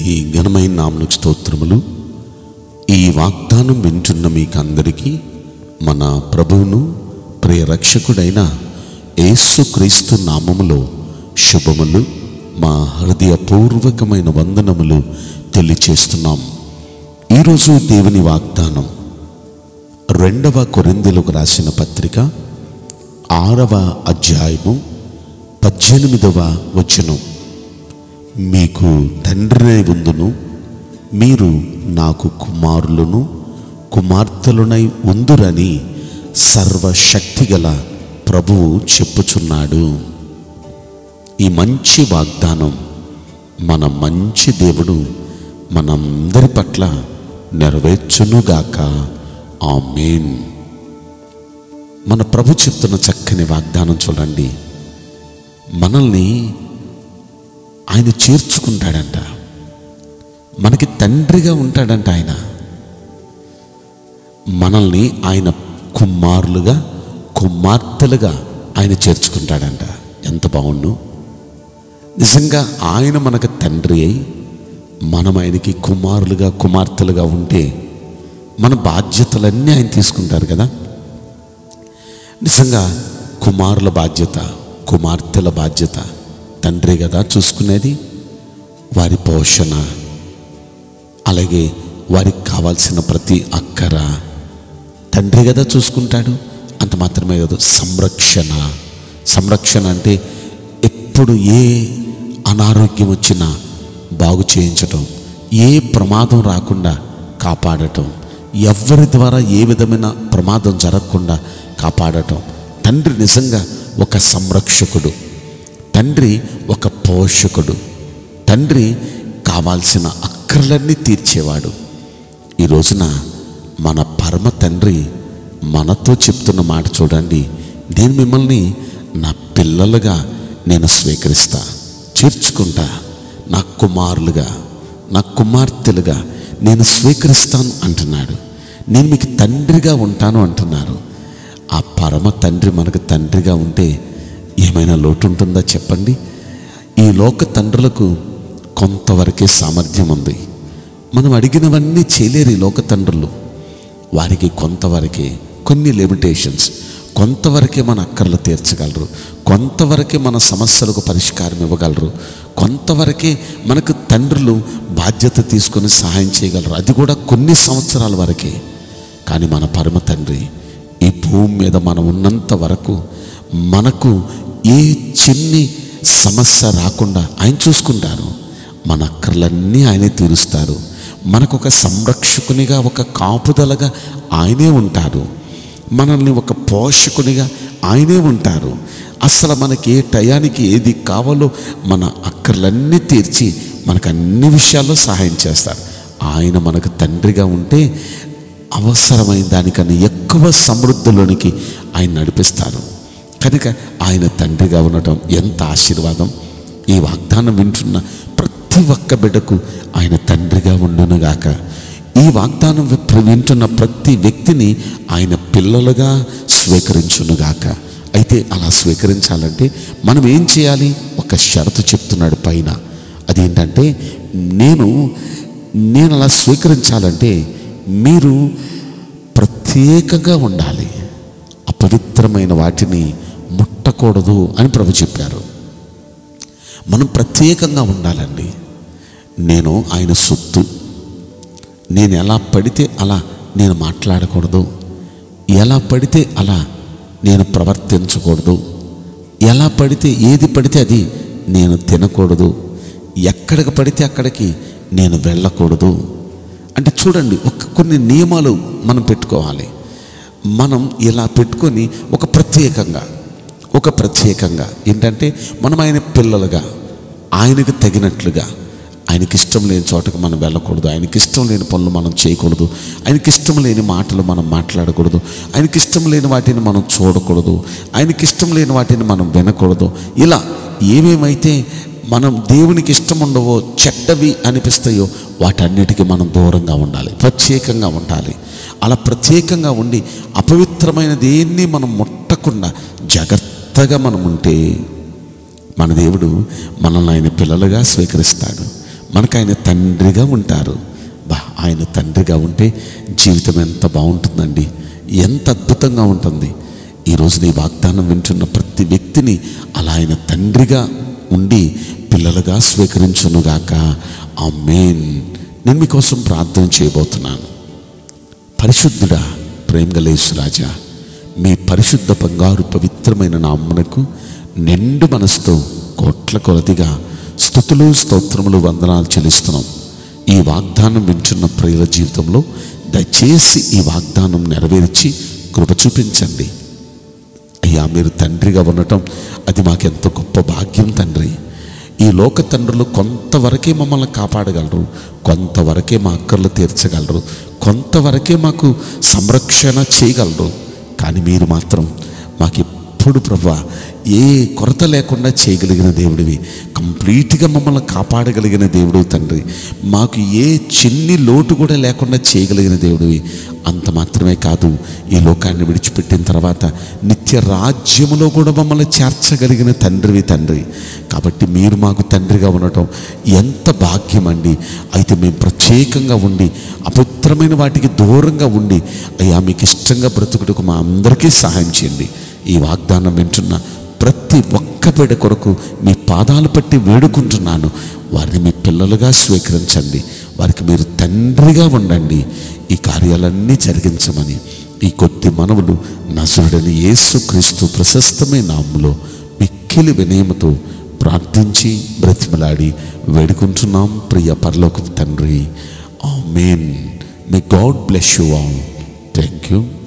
ఘనమైన నామనికి స్తోత్రములు ఈ వాగ్దానం వింటున్న మీకందరికీ మన ప్రభువును ప్రియ రక్షకుడైన యేసుక్రీస్తు నామములో శుభములు మా హృదయపూర్వకమైన వందనములు తెలియచేస్తున్నాం ఈరోజు దేవుని వాగ్దానం రెండవ కొరిందెలకు రాసిన పత్రిక ఆరవ అధ్యాయము పద్దెనిమిదవ వచనం మీకు తండ్రినై ఉందును మీరు నాకు కుమారులను కుమార్తెలునై ఉందురని సర్వశక్తిగల ప్రభువు చెప్పుచున్నాడు ఈ మంచి వాగ్దానం మన మంచి దేవుడు మనందరి పట్ల నెరవేర్చునుగాక ఆమేన్ మన ప్రభు చెప్తున్న చక్కని వాగ్దానం చూడండి మనల్ని ఆయన చేర్చుకుంటాడంట మనకి తండ్రిగా ఉంటాడంట ఆయన మనల్ని ఆయన కుమారులుగా కుమార్తెలుగా ఆయన చేర్చుకుంటాడంట ఎంత బాగుండు నిజంగా ఆయన మనకు తండ్రి అయి మనం ఆయనకి కుమారులుగా కుమార్తెలుగా ఉంటే మన బాధ్యతలన్నీ ఆయన తీసుకుంటారు కదా నిజంగా కుమారుల బాధ్యత కుమార్తెల బాధ్యత తండ్రి కదా చూసుకునేది వారి పోషణ అలాగే వారికి కావాల్సిన ప్రతి అక్కర తండ్రి కదా చూసుకుంటాడు అంత మాత్రమే కాదు సంరక్షణ సంరక్షణ అంటే ఎప్పుడు ఏ అనారోగ్యం వచ్చినా బాగు చేయించటం ఏ ప్రమాదం రాకుండా కాపాడటం ఎవరి ద్వారా ఏ విధమైన ప్రమాదం జరగకుండా కాపాడటం తండ్రి నిజంగా ఒక సంరక్షకుడు తండ్రి ఒక పోషకుడు తండ్రి కావాల్సిన అక్కర్లన్నీ తీర్చేవాడు ఈ రోజున మన పరమ తండ్రి మనతో చెప్తున్న మాట చూడండి నేను మిమ్మల్ని నా పిల్లలుగా నేను స్వీకరిస్తా చేర్చుకుంటా నా కుమారులుగా నా కుమార్తెలుగా నేను స్వీకరిస్తాను అంటున్నాడు నేను మీకు తండ్రిగా ఉంటాను అంటున్నారు ఆ పరమ తండ్రి మనకు తండ్రిగా ఉంటే ఏమైనా లోటు ఉంటుందా చెప్పండి ఈ లోక తండ్రులకు కొంతవరకే సామర్థ్యం ఉంది మనం అడిగినవన్నీ చేయలేరు ఈ లోక తండ్రులు వారికి కొంతవరకే కొన్ని లిమిటేషన్స్ కొంతవరకే మన అక్కర్లు తీర్చగలరు కొంతవరకే మన సమస్యలకు పరిష్కారం ఇవ్వగలరు కొంతవరకే మనకు తండ్రులు బాధ్యత తీసుకొని సహాయం చేయగలరు అది కూడా కొన్ని సంవత్సరాల వరకే కానీ మన పరమ తండ్రి ఈ భూమి మీద మనం ఉన్నంత వరకు మనకు ఏ చిన్ని సమస్య రాకుండా ఆయన చూసుకుంటారు మన అక్కర్లన్నీ ఆయనే తీరుస్తారు మనకు ఒక సంరక్షకునిగా ఒక కాపుదలగా ఆయనే ఉంటారు మనల్ని ఒక పోషకునిగా ఆయనే ఉంటారు అసలు మనకి ఏ టయానికి ఏది కావాలో మన అక్కర్లన్నీ తీర్చి మనకు అన్ని విషయాల్లో సహాయం చేస్తారు ఆయన మనకు తండ్రిగా ఉంటే అవసరమైన దానికన్నా ఎక్కువ సమృద్ధిలోనికి ఆయన నడిపిస్తారు కనుక ఆయన తండ్రిగా ఉండటం ఎంత ఆశీర్వాదం ఈ వాగ్దానం వింటున్న ప్రతి ఒక్క బిడ్డకు ఆయన తండ్రిగా ఉండునుగాక ఈ వాగ్దానం వి- వింటున్న ప్రతి వ్యక్తిని ఆయన పిల్లలుగా స్వీకరించునుగాక అయితే అలా స్వీకరించాలంటే మనం ఏం చేయాలి ఒక షరతు చెప్తున్నాడు పైన అదేంటంటే నేను నేను అలా స్వీకరించాలంటే మీరు ప్రత్యేకంగా ఉండాలి అపవిత్రమైన వాటిని ముట్టకూడదు అని ప్రభు చెప్పారు మనం ప్రత్యేకంగా ఉండాలండి నేను ఆయన సొత్తు నేను ఎలా పడితే అలా నేను మాట్లాడకూడదు ఎలా పడితే అలా నేను ప్రవర్తించకూడదు ఎలా పడితే ఏది పడితే అది నేను తినకూడదు ఎక్కడికి పడితే అక్కడికి నేను వెళ్ళకూడదు అంటే చూడండి ఒక కొన్ని నియమాలు మనం పెట్టుకోవాలి మనం ఇలా పెట్టుకొని ఒక ప్రత్యేకంగా ఒక ప్రత్యేకంగా ఏంటంటే మనం ఆయన పిల్లలుగా ఆయనకు తగినట్లుగా ఆయనకి ఇష్టం లేని చోటకు మనం వెళ్ళకూడదు ఆయనకి ఇష్టం లేని పనులు మనం చేయకూడదు ఆయనకి ఇష్టం లేని మాటలు మనం మాట్లాడకూడదు ఆయనకి ఇష్టం లేని వాటిని మనం చూడకూడదు ఆయనకి ఇష్టం లేని వాటిని మనం వినకూడదు ఇలా ఏమేమైతే మనం దేవునికి ఇష్టం ఉండవో చెడ్డవి అనిపిస్తాయో వాటన్నిటికీ మనం దూరంగా ఉండాలి ప్రత్యేకంగా ఉండాలి అలా ప్రత్యేకంగా ఉండి అపవిత్రమైన దేన్ని మనం ముట్టకుండా జాగ్రత్తగా మనం ఉంటే మన దేవుడు మనల్ని ఆయన పిల్లలుగా స్వీకరిస్తాడు మనకు ఆయన తండ్రిగా ఉంటారు బా ఆయన తండ్రిగా ఉంటే జీవితం ఎంత బాగుంటుందండి ఎంత అద్భుతంగా ఉంటుంది ఈరోజు నీ వాగ్దానం వింటున్న ప్రతి వ్యక్తిని అలా ఆయన తండ్రిగా ఉండి పిల్లలుగా స్వీకరించునుగాక ఆ మెయిన్ నేను మీకోసం ప్రార్థన చేయబోతున్నాను పరిశుద్ధుడా ప్రేమగలేసురాజా మీ పరిశుద్ధ బంగారు పవిత్రమైన నామ్మనకు నిండు మనసుతో కోట్ల కొలదిగా స్థుతులు స్తోత్రములు వందనాలు చెల్లిస్తున్నాం ఈ వాగ్దానం వింటున్న ప్రియుల జీవితంలో దయచేసి ఈ వాగ్దానం నెరవేర్చి కృప చూపించండి అయ్యా మీరు తండ్రిగా ఉండటం అది మాకెంతో గొప్ప భాగ్యం తండ్రి ఈ లోక తండ్రులు కొంతవరకే మమ్మల్ని కాపాడగలరు కొంతవరకే మా అక్కర్లు తీర్చగలరు కొంతవరకే మాకు సంరక్షణ చేయగలరు కానీ మీరు మాత్రం మాకు ఎప్పుడు ప్రభా ఏ కొరత లేకుండా చేయగలిగిన దేవుడివి కంప్లీట్గా మమ్మల్ని కాపాడగలిగిన దేవుడు తండ్రి మాకు ఏ చిన్ని లోటు కూడా లేకుండా చేయగలిగిన దేవుడివి అంత మాత్రమే కాదు ఈ లోకాన్ని విడిచిపెట్టిన తర్వాత నిత్య రాజ్యములో కూడా మమ్మల్ని చేర్చగలిగిన తండ్రివి తండ్రి కాబట్టి మీరు మాకు తండ్రిగా ఉండటం ఎంత భాగ్యం అండి అయితే మేము ప్రత్యేకంగా ఉండి అపవిత్రమైన వాటికి దూరంగా ఉండి అయ్యా మీకు ఇష్టంగా బ్రతుకుటకు మా అందరికీ సహాయం చేయండి ఈ వాగ్దానం వింటున్న ప్రతి ఒక్క బిడ్డ కొరకు మీ పాదాలు పట్టి వేడుకుంటున్నాను వారిని మీ పిల్లలుగా స్వీకరించండి వారికి మీరు తండ్రిగా ఉండండి ఈ కార్యాలన్నీ జరిగించమని ఈ కొద్ది మనవులు నసురుడని యేసు క్రీస్తు ప్రశస్తమైన నామములో మిక్కిలి వినయముతో ప్రార్థించి బ్రతిమలాడి వేడుకుంటున్నాం ప్రియ పరలోక తండ్రి amen may God bless you all thank you